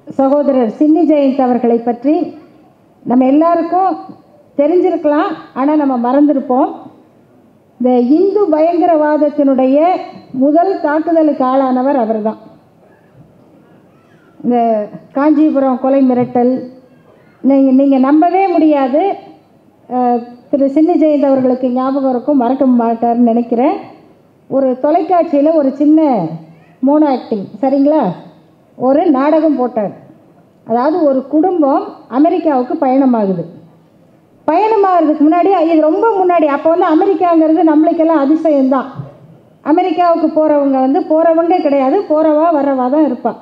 சகோதரர் சின்னி ஜெயந்த் அவர்களை பற்றி நம்ம எல்லாருக்கும் தெரிஞ்சிருக்கலாம் ஆனால் நம்ம மறந்திருப்போம் இந்த இந்து பயங்கரவாதத்தினுடைய முதல் தாக்குதலுக்கு ஆளானவர் அவர்தான் இந்த காஞ்சிபுரம் கொலை மிரட்டல் நீங்கள் நீங்கள் நம்பவே முடியாது அஹ், திரு சின்னி ஜெயந்த் அவர்களுக்கு ஞாபகம் இருக்கும் மறக்க மாட்டார்னு நினைக்கிறேன் ஒரு தொலைக்காட்சியில் ஒரு சின்ன மோனோ ஆக்டிங் சரிங்களா ஒரு நாடகம் போட்டார் அதாவது ஒரு குடும்பம் அமெரிக்காவுக்கு பயணமாகுது பயணமாகிறதுக்கு முன்னாடி இது ரொம்ப முன்னாடி அப்போ வந்து அமெரிக்காங்கிறது நம்மளுக்கெல்லாம் அதிசயம்தான் அமெரிக்காவுக்கு போகிறவங்க வந்து போகிறவங்க கிடையாது போகிறவா வரவா தான் இருப்பாள்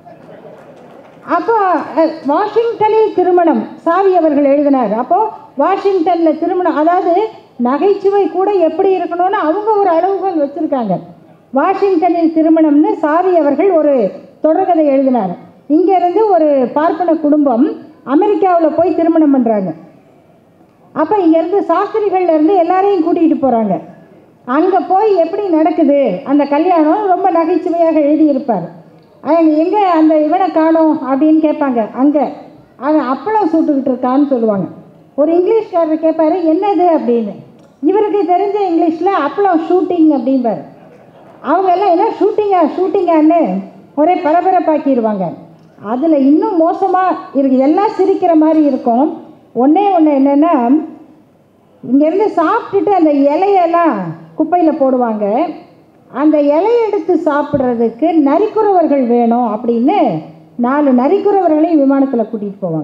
அப்போ அஹ், வாஷிங்டனில் திருமணம் சாவி அவர்கள் எழுதினார் அப்போ வாஷிங்டனில் திருமணம் அதாவது நகைச்சுவை கூட எப்படி இருக்கணும்னு அவங்க ஒரு அளவுகோல் வச்சுருக்காங்க வாஷிங்டனில் திருமணம்னு சாவி அவர்கள் ஒரு தொடர்கதை எழுதினார் இங்கேருந்து ஒரு பார்ப்பன குடும்பம் அமெரிக்காவில் போய் திருமணம் பண்ணுறாங்க அப்போ இங்கேருந்து சாஸ்திரிகள்ல இருந்து எல்லாரையும் கூட்டிகிட்டு போகிறாங்க அங்கே போய் எப்படி நடக்குது அந்த கல்யாணம் ரொம்ப நகைச்சுவையாக எழுதியிருப்பார் அவங்க எங்கே அந்த இவனை காணோம் அப்படின்னு கேட்பாங்க அங்கே அவன் அப்பளம் சுட்டுக்கிட்டு இருக்கான்னு சொல்லுவாங்க ஒரு இங்கிலீஷ்காரர் கேட்பாரு என்னது அப்படின்னு இவருக்கு தெரிஞ்ச இங்கிலீஷில் அப்பளம் ஷூட்டிங் அப்படிம்பார் அவங்க எல்லாம் என்ன ஷூட்டிங்கா ஷூட்டிங்கான்னு ஒரே பரபரப்பாக்கிடுவாங்க அதில் இன்னும் மோசமாக இருக்கு எல்லாம் சிரிக்கிற மாதிரி இருக்கும் ஒன்றே ஒன்று என்னென்னா இங்கேருந்து சாப்பிட்டுட்டு அந்த இலையெல்லாம் குப்பையில் போடுவாங்க அந்த இலையை எடுத்து சாப்பிட்றதுக்கு நரிக்குறவர்கள் வேணும் அப்படின்னு நாலு நரிக்குறவர்களையும் விமானத்தில் கூட்டிகிட்டு போவாங்க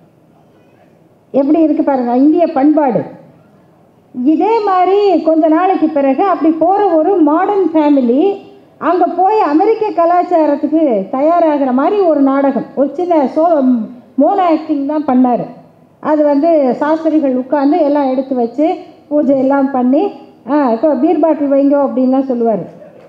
எப்படி இருக்கு பாருங்க இந்திய பண்பாடு இதே மாதிரி கொஞ்ச நாளைக்கு பிறகு அப்படி போகிற ஒரு மாடர்ன் ஃபேமிலி அங்கே போய் அமெரிக்க கலாச்சாரத்துக்கு தயாராகிற மாதிரி ஒரு நாடகம் ஒரு சின்ன சோ மோனோ ஆக்டிங் தான் பண்ணார் அது வந்து சாஸ்திரிகள் உட்காந்து எல்லாம் எடுத்து வச்சு பூஜை எல்லாம் பண்ணி ஆ இப்போ பீர் பாட்டில் வைங்கோ அப்படின்லாம் சொல்லுவார்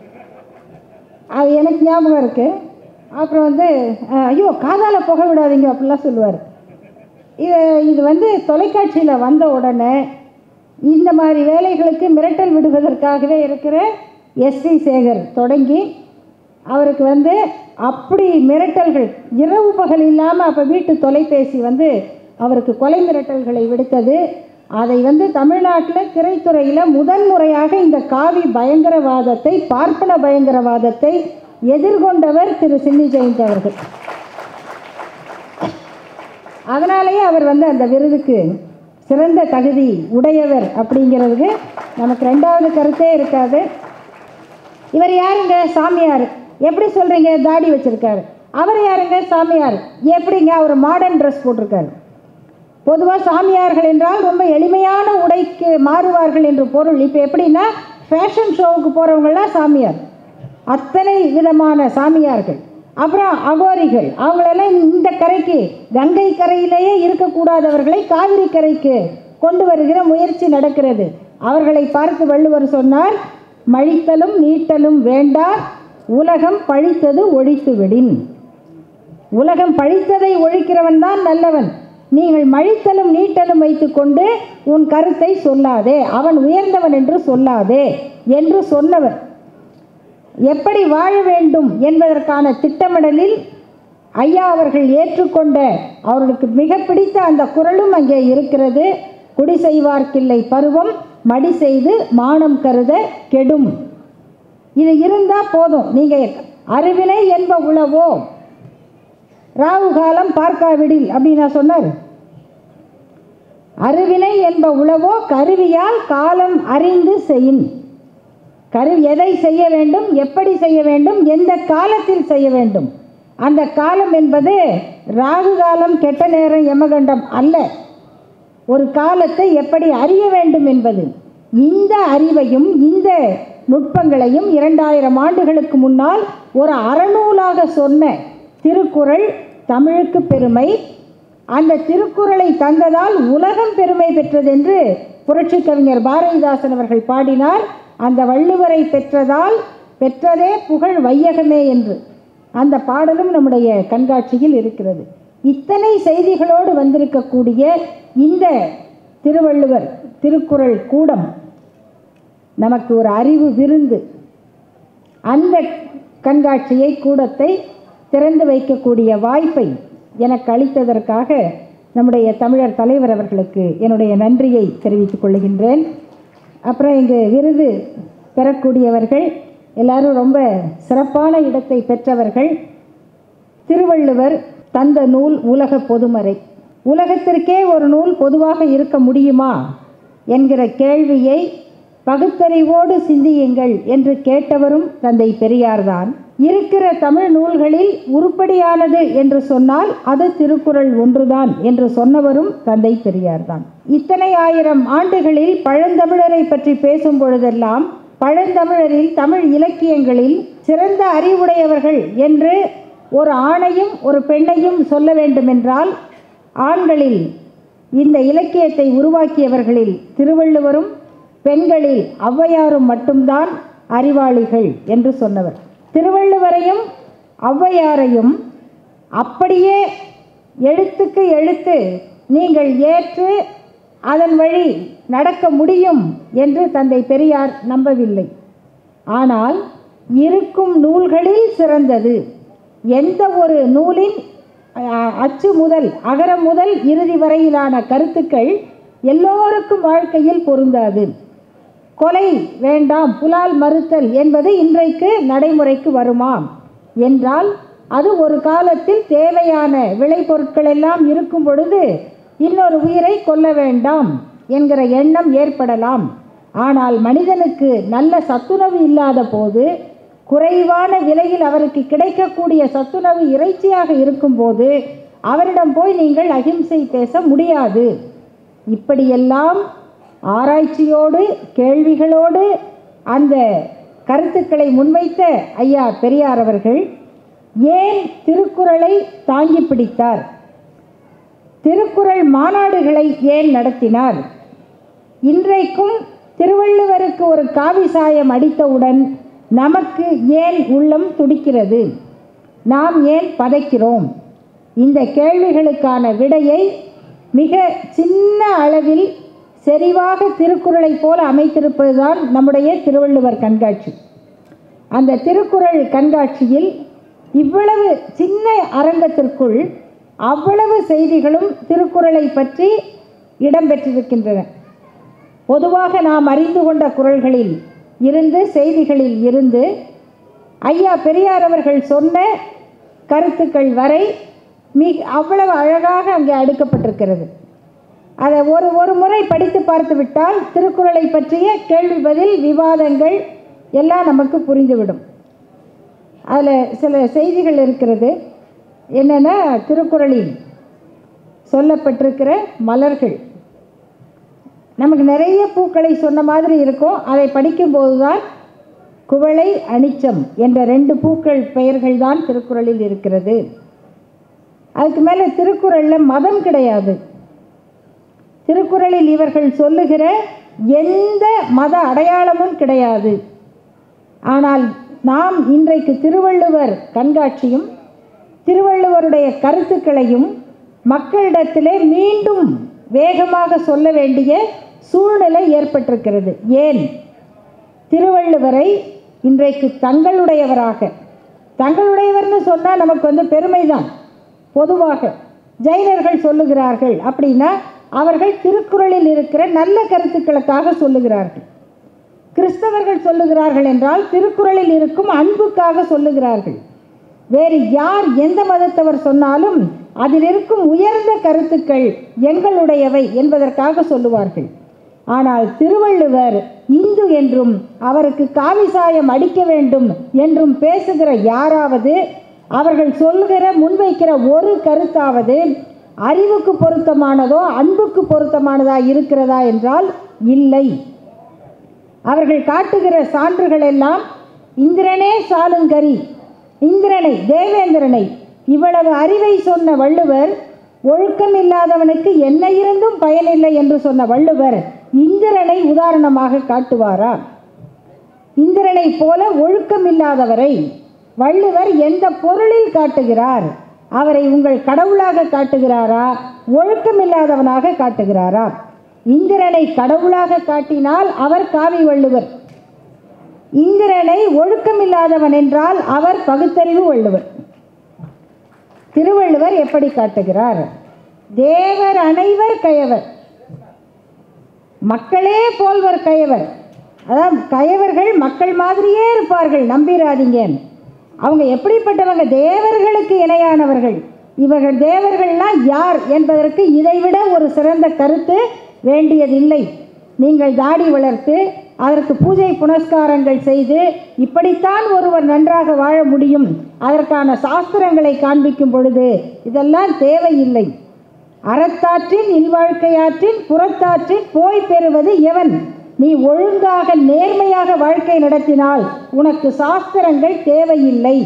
அது எனக்கு ஞாபகம் இருக்குது அப்புறம் வந்து ஆ, ஐயோ காதால் புகை விடாதீங்க அப்படிலாம் சொல்லுவார் இது இது வந்து தொலைக்காட்சியில் வந்த உடனே இந்த மாதிரி வேலைகளுக்கு மிரட்டல் விடுவதற்காகவே இருக்கிற எஸ்வி சேகர் தொடங்கி அவருக்கு வந்து அப்படி மிரட்டல்கள் இரவு பகல் இல்லாமல் அப்போ வீட்டு தொலைபேசி வந்து அவருக்கு கொலை மிரட்டல்களை விடுத்தது அதை வந்து தமிழ்நாட்டில் திரைத்துறையில் முதன் முறையாக இந்த காவி பயங்கரவாதத்தை பார்ப்பன பயங்கரவாதத்தை எதிர்கொண்டவர் திரு சின்னி ஜெயந்த் அவர்கள் அதனாலேயே அவர் வந்து அந்த விருதுக்கு சிறந்த தகுதி உடையவர் அப்படிங்கிறதுக்கு நமக்கு ரெண்டாவது கருத்தே இருக்காது இவர் யாருங்க சாமியார் எப்படி சொல்கிறீங்க தாடி வச்சுருக்காரு அவர் யாருங்க சாமியார் எப்படிங்க அவர் மாடர்ன் ட்ரெஸ் போட்டிருக்காரு பொதுவாக சாமியார்கள் என்றால் ரொம்ப எளிமையான உடைக்கு மாறுவார்கள் என்று பொருள் இப்போ எப்படின்னா ஃபேஷன் ஷோவுக்கு போகிறவங்களாம் சாமியார் அத்தனை விதமான சாமியார்கள் அப்புறம் அகோரிகள் அவங்களெல்லாம் இந்த கரைக்கு கங்கை கரையிலேயே இருக்கக்கூடாதவர்களை காவிரி கரைக்கு கொண்டு வருகிற முயற்சி நடக்கிறது அவர்களை பார்த்து வள்ளுவர் சொன்னார் மழித்தலும் நீட்டலும் வேண்டா உலகம் பழித்தது ஒழித்து விடின் உலகம் பழித்ததை ஒழிக்கிறவன் தான் நல்லவன் நீங்கள் மழித்தலும் நீட்டலும் வைத்துக்கொண்டு உன் கருத்தை சொல்லாதே அவன் உயர்ந்தவன் என்று சொல்லாதே என்று சொன்னவர் எப்படி வாழ வேண்டும் என்பதற்கான திட்டமிடலில் ஐயா அவர்கள் ஏற்றுக்கொண்ட அவர்களுக்கு மிக பிடித்த அந்த குரலும் அங்கே இருக்கிறது குடி செய்வார்க்கில்லை பருவம் மடி செய்து மானம் கருத கெடும் இது இருந்தால் போதும் நீங்கள் அறிவினை என்ப உளவோ ராகு காலம் பார்க்காவிடில் அப்படின்னு நான் சொன்னார் அறிவினை என்ப உளவோ கருவியால் காலம் அறிந்து செய்யின் கரு எதை செய்ய வேண்டும் எப்படி செய்ய வேண்டும் எந்த காலத்தில் செய்ய வேண்டும் அந்த காலம் என்பது ராகு காலம் கெட்ட நேரம் யமகண்டம் அல்ல ஒரு காலத்தை எப்படி அறிய வேண்டும் என்பது இந்த அறிவையும் இந்த நுட்பங்களையும் இரண்டாயிரம் ஆண்டுகளுக்கு முன்னால் ஒரு அறநூலாக சொன்ன திருக்குறள் தமிழுக்கு பெருமை அந்த திருக்குறளை தந்ததால் உலகம் பெருமை பெற்றதென்று புரட்சி கவிஞர் பாரதிதாசன் அவர்கள் பாடினார் அந்த வள்ளுவரை பெற்றதால் பெற்றதே புகழ் வையகமே என்று அந்த பாடலும் நம்முடைய கண்காட்சியில் இருக்கிறது இத்தனை செய்திகளோடு வந்திருக்கக்கூடிய இந்த திருவள்ளுவர் திருக்குறள் கூடம் நமக்கு ஒரு அறிவு விருந்து அந்த கண்காட்சியை கூடத்தை திறந்து வைக்கக்கூடிய வாய்ப்பை எனக்கு அளித்ததற்காக நம்முடைய தமிழர் தலைவர் அவர்களுக்கு என்னுடைய நன்றியை தெரிவித்துக் கொள்கின்றேன் அப்புறம் இங்கு விருது பெறக்கூடியவர்கள் எல்லாரும் ரொம்ப சிறப்பான இடத்தை பெற்றவர்கள் திருவள்ளுவர் தந்த நூல் உலக பொதுமறை உலகத்திற்கே ஒரு நூல் பொதுவாக இருக்க முடியுமா என்கிற கேள்வியை பகுத்தறிவோடு சிந்தியுங்கள் என்று கேட்டவரும் தந்தை பெரியார்தான் இருக்கிற தமிழ் நூல்களில் உருப்படியானது என்று சொன்னால் அது திருக்குறள் ஒன்றுதான் என்று சொன்னவரும் தந்தை பெரியார்தான் இத்தனை ஆயிரம் ஆண்டுகளில் பழந்தமிழரை பற்றி பேசும் பொழுதெல்லாம் பழந்தமிழரில் தமிழ் இலக்கியங்களில் சிறந்த அறிவுடையவர்கள் என்று ஒரு ஆணையும் ஒரு பெண்ணையும் சொல்ல வேண்டுமென்றால் ஆண்களில் இந்த இலக்கியத்தை உருவாக்கியவர்களில் திருவள்ளுவரும் பெண்களில் ஔவையாரும் மட்டும்தான் அறிவாளிகள் என்று சொன்னவர் திருவள்ளுவரையும் ஔவையாரையும் அப்படியே எழுத்துக்கு எழுத்து நீங்கள் ஏற்று அதன் வழி நடக்க முடியும் என்று தந்தை பெரியார் நம்பவில்லை ஆனால் இருக்கும் நூல்களில் சிறந்தது எந்த ஒரு நூலின் அஹ், அச்சு முதல் அகரம் முதல் இறுதி வரையிலான கருத்துக்கள் எல்லோருக்கும் வாழ்க்கையில் பொருந்தாது கொலை வேண்டாம் புலால் மறுத்தல் என்பது இன்றைக்கு நடைமுறைக்கு வருமா என்றால் அது ஒரு காலத்தில் தேவையான விளைபொருட்கள் எல்லாம் இருக்கும் பொழுது இன்னொரு உயிரை கொல்ல வேண்டாம் என்கிற எண்ணம் ஏற்படலாம் ஆனால் மனிதனுக்கு நல்ல சத்துணவு இல்லாத போது குறைவான விலையில் அவருக்கு கிடைக்கக்கூடிய சத்துணவு இறைச்சியாக இருக்கும்போது அவரிடம் போய் நீங்கள் அகிம்சை பேச முடியாது இப்படியெல்லாம் ஆராய்ச்சியோடு கேள்விகளோடு அந்த கருத்துக்களை முன்வைத்த ஐயா பெரியார் அவர்கள் ஏன் திருக்குறளை தாங்கி பிடித்தார் திருக்குறள் மாநாடுகளை ஏன் நடத்தினார் இன்றைக்கும் திருவள்ளுவருக்கு ஒரு காவி சாயம் அடித்தவுடன் நமக்கு ஏன் உள்ளம் துடிக்கிறது நாம் ஏன் பதைக்கிறோம் இந்த கேள்விகளுக்கான விடையை மிக சின்ன அளவில் செறிவாக திருக்குறளைப் போல அமைத்திருப்பதுதான் நம்முடைய திருவள்ளுவர் கண்காட்சி அந்த திருக்குறள் கண்காட்சியில் இவ்வளவு சின்ன அரங்கத்திற்குள் அவ்வளவு செய்திகளும் திருக்குறளை பற்றி இடம்பெற்றிருக்கின்றன பொதுவாக நாம் அறிந்து கொண்ட குறள்களில் இருந்து செய்திகளில் இருந்து ஐயா பெரியார் அவர்கள் சொன்ன கருத்துக்கள் வரை மிக அவ்வளவு அழகாக அங்கே அடுக்கப்பட்டிருக்கிறது அதை ஒரு ஒரு முறை படித்து பார்த்து விட்டால் திருக்குறளை பற்றிய கேள்வி பதில் விவாதங்கள் எல்லாம் நமக்கு புரிந்துவிடும் அதில் சில செய்திகள் இருக்கிறது என்னென்னா திருக்குறளில் சொல்லப்பட்டிருக்கிற மலர்கள் நமக்கு நிறைய பூக்களை சொன்ன மாதிரி இருக்கும் அதை படிக்கும்போது தான் குவளை அனிச்சம் என்ற ரெண்டு பூக்கள் பெயர்கள் தான் திருக்குறளில் இருக்கிறது அதுக்கு மேலே திருக்குறளில் மதம் கிடையாது திருக்குறளில் இவர்கள் சொல்லுகிற எந்த மத அடையாளமும் கிடையாது ஆனால் நாம் இன்றைக்கு திருவள்ளுவர் கண்காட்சியும் திருவள்ளுவருடைய கருத்துக்களையும் மக்களிடத்திலே மீண்டும் வேகமாக சொல்ல வேண்டிய சூழ்நிலை ஏற்பட்டிருக்கிறது ஏன் திருவள்ளுவரை இன்றைக்கு தங்களுடையவராக தங்களுடையவர்னு சொன்னால் நமக்கு வந்து பெருமைதான் பொதுவாக ஜைனர்கள் சொல்லுகிறார்கள் அப்படின்னா அவர்கள் திருக்குறளில் இருக்கிற நல்ல கருத்துக்களுக்காக சொல்லுகிறார்கள் கிறிஸ்தவர்கள் சொல்லுகிறார்கள் என்றால் திருக்குறளில் இருக்கும் அன்புக்காக சொல்லுகிறார்கள் வேறு யார் எந்த மதத்தவர் சொன்னாலும் அதில் இருக்கும் உயர்ந்த கருத்துக்கள் எங்களுடையவை என்பதற்காக சொல்லுவார்கள் ஆனால் திருவள்ளுவர் இந்து என்றும் அவருக்கு காவிசாயம் அடிக்க வேண்டும் என்றும் பேசுகிற யாராவது அவர்கள் சொல்கிற முன்வைக்கிற ஒரு கருத்தாவது அறிவுக்கு பொருத்தமானதோ அன்புக்கு பொருத்தமானதா இருக்கிறதா என்றால் இல்லை அவர்கள் காட்டுகிற சான்றுகள் எல்லாம் இந்திரனே சாலுங்கரி இந்திரனை தேவேந்திரனை இவ்வளவு அறிவை சொன்ன வள்ளுவர் ஒழுக்கம் இல்லாதவனுக்கு என்ன இருந்தும் பயனில்லை என்று சொன்ன வள்ளுவர் இந்திரனை உதாரணமாக காட்டுவாரா இந்திரனை போல ஒழுக்கம் இல்லாதவரை வள்ளுவர் எந்த பொருளில் காட்டுகிறார் அவரை உங்கள் கடவுளாக காட்டுகிறாரா ஒழுக்கம் இல்லாதவனாக காட்டுகிறாரா இந்திரனை கடவுளாக காட்டினால் அவர் காவி வள்ளுவர் இந்திரனை ஒழுக்கம் இல்லாதவன் என்றால் அவர் பகுத்தறிவு வள்ளுவர் திருவள்ளுவர் எப்படி காட்டுகிறார் தேவர் அனைவர் கயவர் மக்களே போல்வர் கயவர் அதான் கயவர்கள் மக்கள் மாதிரியே இருப்பார்கள் நம்பிராதீங்க அவங்க எப்படிப்பட்டவங்க தேவர்களுக்கு இணையானவர்கள் இவர்கள் தேவர்கள்லாம் யார் என்பதற்கு இதைவிட ஒரு சிறந்த கருத்து வேண்டியதில்லை நீங்கள் தாடி வளர்த்து அதற்கு பூஜை புனஸ்காரங்கள் செய்து இப்படித்தான் ஒருவர் நன்றாக வாழ முடியும் அதற்கான சாஸ்திரங்களை காண்பிக்கும் பொழுது இதெல்லாம் தேவையில்லை அறத்தாற்றின் இல்வாழ்க்கையாற்றின் புறத்தாற்றின் போய் பெறுவது எவன் நீ ஒழுங்காக நேர்மையாக வாழ்க்கை நடத்தினால் உனக்கு சாஸ்திரங்கள் தேவையில்லை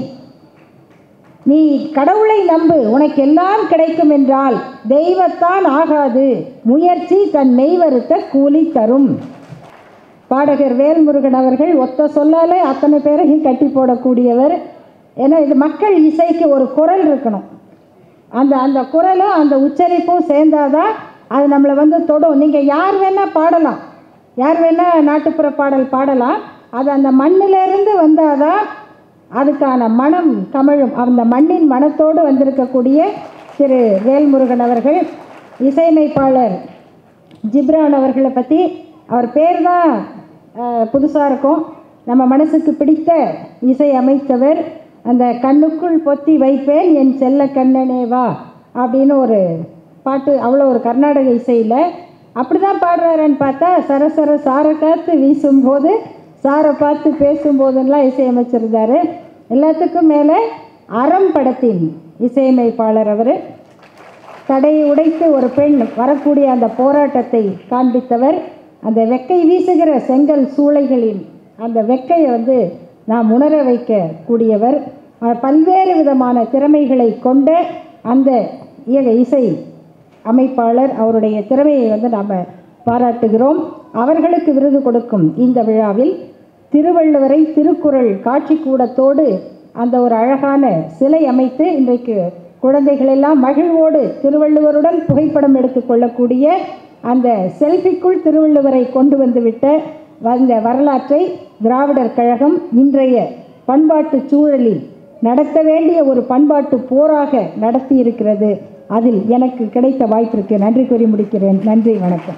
நீ கடவுளை நம்பு உனக்கு எல்லாம் கிடைக்கும் என்றால் தெய்வத்தான் ஆகாது முயற்சி தன் மெய்வருத்த கூலி தரும் பாடகர் வேல்முருகன் அவர்கள் ஒத்த சொல்லாலே அத்தனை பேரையும் கட்டி போடக்கூடியவர் ஏன்னா இது மக்கள் இசைக்கு ஒரு குரல் இருக்கணும் அந்த அந்த குரலும் அந்த உச்சரிப்பும் சேர்ந்தாதான் அது நம்மளை வந்து தொடும் நீங்கள் யார் வேணால் பாடலாம் யார் வேணால் நாட்டுப்புற பாடல் பாடலாம் அது அந்த மண்ணிலிருந்து வந்தாதான் அதுக்கான மனம் கமழும் அந்த மண்ணின் மனத்தோடு வந்திருக்கக்கூடிய திரு வேல்முருகன் அவர்கள் இசையமைப்பாளர் ஜிப்ரான் அவர்களை பற்றி அவர் பேர் தான் புதுசாக இருக்கும் நம்ம மனசுக்கு பிடித்த இசை அமைத்தவர் அந்த கண்ணுக்குள் பொத்தி வைப்பேன் என் செல்ல கண்ணனே வா அப்படின்னு ஒரு பாட்டு அவ்வளோ ஒரு கர்நாடக இசையில் அப்படி தான் பாடுறாருன்னு பார்த்தா சரசர சார காத்து வீசும்போது சாரை பார்த்து பேசும்போதெல்லாம் இசையமைச்சிருந்தார் எல்லாத்துக்கும் மேலே அறம் படத்தின் இசையமைப்பாளர் அவர் தடையை உடைத்து ஒரு பெண் வரக்கூடிய அந்த போராட்டத்தை காண்பித்தவர் அந்த வெக்கை வீசுகிற செங்கல் சூளைகளின் அந்த வெக்கையை வந்து நாம் உணர வைக்க கூடியவர் அவர் பல்வேறு விதமான திறமைகளை கொண்ட அந்த இயக இசை அமைப்பாளர் அவருடைய திறமையை வந்து நாம் பாராட்டுகிறோம் அவர்களுக்கு விருது கொடுக்கும் இந்த விழாவில் திருவள்ளுவரை திருக்குறள் காட்சி கூடத்தோடு அந்த ஒரு அழகான சிலை அமைத்து இன்றைக்கு குழந்தைகளெல்லாம் மகிழ்வோடு திருவள்ளுவருடன் புகைப்படம் எடுத்துக்கொள்ளக்கூடிய அந்த செல்ஃபிக்குள் திருவள்ளுவரை கொண்டு வந்துவிட்ட வந்த வரலாற்றை திராவிடர் கழகம் இன்றைய பண்பாட்டு சூழலில் நடத்த வேண்டிய ஒரு பண்பாட்டு போராக நடத்தி இருக்கிறது அதில் எனக்கு கிடைத்த வாய்ப்பிற்கு நன்றி கூறி முடிக்கிறேன் நன்றி வணக்கம்